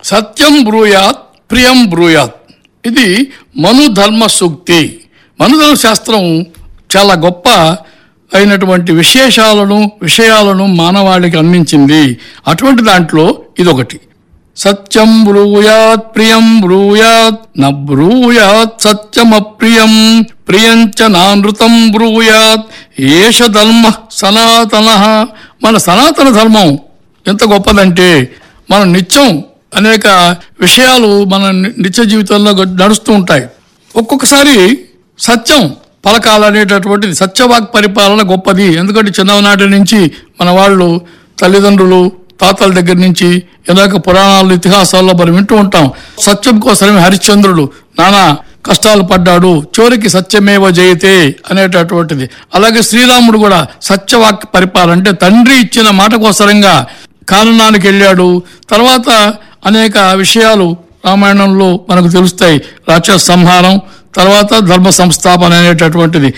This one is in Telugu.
సత్యం బ్రూయాత్ ప్రియం బ్రూయాత్ ఇది మను ధర్మ సూక్తి మనుధర్మ శాస్త్రం చాలా గొప్ప అయినటువంటి విశేషాలను విషయాలను మానవాళికి అందించింది అటువంటి దాంట్లో ఇదొకటి సత్యం బ్రూయాత్ ప్రియం బ్రూయాత్ న బ్రూయాత్ సత్యమప్రియం ప్రియంచ నానృతం బ్రూయాత్ ఏష ధర్మ సనాతన మన సనాతన ధర్మం ఎంత గొప్పదంటే మనం నిత్యం అనేక విషయాలు మన ని- నిత్య జీవితంలో గ- నడుస్తూ ఉంటాయి ఒక్కొక్కసారి సత్యం పలకాలనేటటువంటిది సత్యవాక్ పరిపాలన గొప్పది ఎందుకంటే చిన్ననాటి నుంచి మన వాళ్ళు తల్లిదండ్రులు తాతల దగ్గర నుంచి అనేక పురాణాలు ఇతిహాసాల్లో మనం వింటూ ఉంటాం సత్యం కోసమే హరిశ్చంద్రుడు నానా కష్టాలు పడ్డాడు చివరికి సత్యమేవ జయతే అనేటటువంటిది అలాగే శ్రీరాముడు కూడా సత్యవాక్ పరిపాలన అంటే తండ్రి ఇచ్చిన మాట కోసరంగా కాననానికి వెళ్ళాడు తర్వాత అనేక విషయాలు రామాయణంలో మనకు తెలుస్తాయి రాక్షస సంహారం తర్వాత ధర్మ సంస్థాపన అనేటటువంటిది